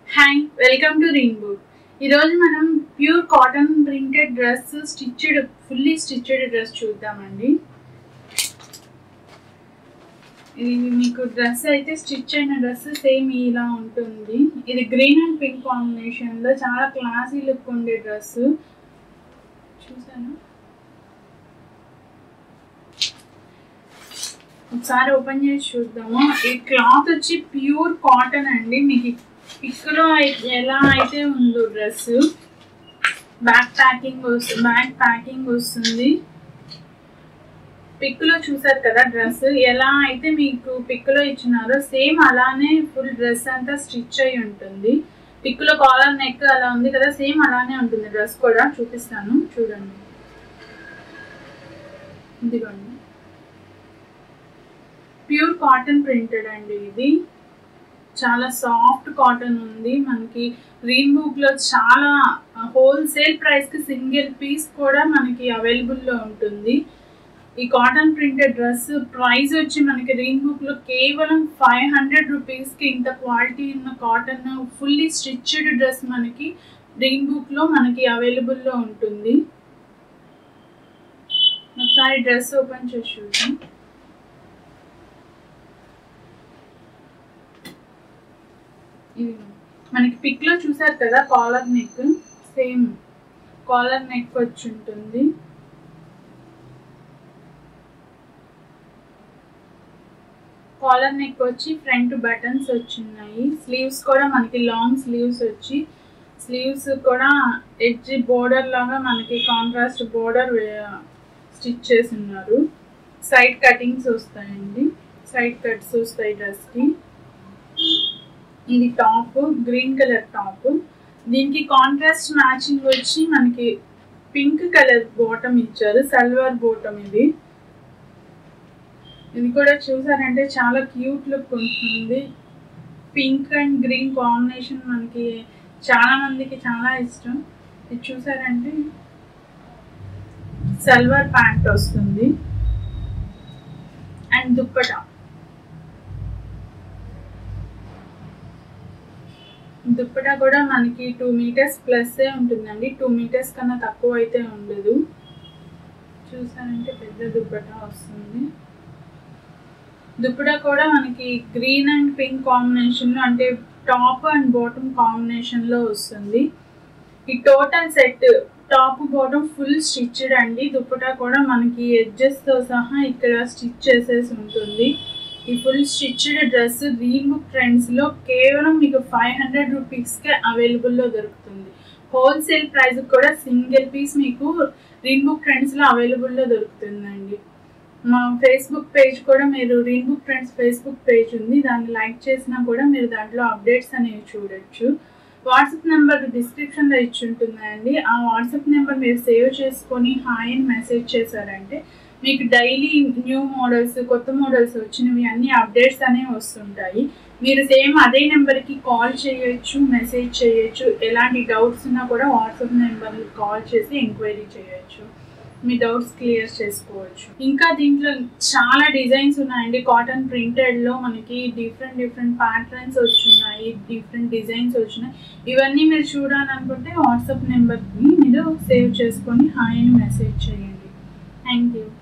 hi welcome to rainbow ఈరోజు మనం pure cotton printed dress stitched fully stitched dress చూద్దామండి ఇది మీకు డ్రెస్ అయితే స్టిచ్ అయిన డ్రెస్ సేమ్ ఇలా ఉంటుంది ఇది గ్రీన్ అండ్ పింక్ కాంబినేషన్ లో చాలా క్లాసీ లుక్ ఉండే డ్రెస్ చూసాను ఒకసారి ఓపెన్ చేసి చూద్దాము ఈ క్లాత్ వచ్చి ప్యూర్ కాటన్ అండి మీకు పిక్లో ఎలా అయితే ఉందో డ్రెస్ బ్యాక్ ప్యాకింగ్ వస్తుంది బ్యాక్ ప్యాకింగ్ వస్తుంది పిక్లో చూసారు కదా డ్రెస్ ఎలా అయితే మీకు పిక్లో ఇచ్చినారో సేమ్ అలానే ఫుల్ డ్రెస్ అంతా స్టిచ్ అయి ఉంటుంది పిక్లో కాలర్ నెక్ అలా ఉంది కదా సేమ్ అలానే ఉంటుంది డ్రెస్ కూడా చూపిస్తాను చూడండి ఇదిగోండి ప్యూర్ కాటన్ ప్రింటెడ్ అండి ఇది చాలా సాఫ్ట్ కాటన్ ఉంది మనకి గ్రీన్ బుక్ లో చాలా హోల్సేల్ ప్రైస్ కి సింగిల్ పీస్ కూడా మనకి అవైలబుల్ లో ఉంటుంది ఈ కాటన్ ప్రింటెడ్ డ్రెస్ ప్రైస్ వచ్చి మనకి గ్రీన్ బుక్ లో కేవలం ఫైవ్ హండ్రెడ్ రూపీస్ కి ఇంత క్వాలిటీ ఉన్న కాటన్ ఫుల్లీ స్టిచ్డ్ డ్రెస్ మనకి గ్రీన్ బుక్ లో మనకి అవైలబుల్ లో ఉంటుంది ఒకసారి డ్రెస్ ఓపెన్ చేసి చూద్దాం ఇది మనకి పిక్ లో చూసారు కదా collar neck same collar neck వచ్చి ఉంటుంది కాలర్ నెక్ వచ్చి ఫ్రంట్ బటన్స్ వచ్చినాయి స్లీవ్స్ కూడా మనకి లాంగ్ స్లీవ్స్ వచ్చి స్లీవ్స్ కూడా ఎడ్జ్ బోర్డర్ లాగా మనకి కాంట్రాస్ట్ బోర్డర్ స్టిచ్ చేసి ఉన్నారు సైడ్ కటింగ్స్ వస్తాయండి సైడ్ కట్స్ వస్తాయి డ్రెస్కి ఇది టాప్ గ్రీన్ కలర్ టాప్ దీనికి కాంట్రాస్ట్ మ్యాచింగ్ వచ్చి మనకి పింక్ కలర్ బాటమ్ ఇచ్చారు సల్వార్ బాటమ్ ఇది ఇది కూడా చూసారంటే చాలా క్యూట్ లుక్ ఉంటుంది పింక్ అండ్ గ్రీన్ కాంబినేషన్ మనకి చాలా మందికి చాలా ఇష్టం ఇది చూసారంటే సల్వార్ ప్యాంట్ వస్తుంది అండ్ దుప్పటా దుప్పటా కూడా మనకి టూ మీటర్స్ ప్లస్ ఉంటుందండి టూ మీటర్స్ కన్నా తక్కువ అయితే ఉండదు చూసారంటే పెద్ద దుప్పటా వస్తుంది దుప్పటా కూడా మనకి గ్రీన్ అండ్ పింక్ కాంబినేషన్లో అంటే టాప్ అండ్ బాటమ్ కాంబినేషన్లో వస్తుంది ఈ total set top bottom full stitched అండి దుప్పటా కూడా మనకి ఎడ్జెస్తో సహా ఇక్కడ స్టిచ్ చేసేసి ఉంటుంది ఈ ఫుల్ స్టిచ్డ్ డ్రెస్ రీబుక్ ట్రెండ్స్లో కేవలం మీకు ఫైవ్ హండ్రెడ్ రూపీస్కే అవైలబుల్లో దొరుకుతుంది హోల్సేల్ ప్రైస్ కూడా సింగిల్ పీస్ మీకు రీబుక్ ట్రెండ్స్లో అవైలబుల్లో దొరుకుతుందండి మా ఫేస్బుక్ పేజ్ కూడా మీరు రీబుక్ ట్రెండ్స్ ఫేస్బుక్ పేజ్ ఉంది దాన్ని లైక్ చేసినా కూడా మీరు దాంట్లో అప్డేట్స్ అనేవి చూడొచ్చు వాట్సాప్ నెంబర్ డిస్క్రిప్షన్లో ఇచ్చి ఉంటుందండి ఆ వాట్సాప్ నెంబర్ మీరు సేవ్ చేసుకొని హాయ్ అని మెసేజ్ చేశారంటే మీకు డైలీ న్యూ మోడల్స్ కొత్త మోడల్స్ వచ్చినవి అన్ని అప్డేట్స్ అనేవి వస్తుంటాయి మీరు సేమ్ అదే నెంబర్కి కాల్ చేయొచ్చు మెసేజ్ చేయొచ్చు ఎలాంటి డౌట్స్ ఉన్నా కూడా వాట్సాప్ నెంబర్ కాల్ చేసి ఎంక్వైరీ చేయొచ్చు మీ డౌట్స్ క్లియర్ చేసుకోవచ్చు ఇంకా దీంట్లో చాలా డిజైన్స్ ఉన్నాయండి కాటన్ ప్రింటెడ్లో మనకి డిఫరెంట్ డిఫరెంట్ ప్యాటర్న్స్ వచ్చినాయి డిఫరెంట్ డిజైన్స్ వచ్చినాయి ఇవన్నీ మీరు చూడాలనుకుంటే వాట్సాప్ నెంబర్కి మీరు సేవ్ చేసుకొని హాయ్ అని మెసేజ్ చేయండి థ్యాంక్ యూ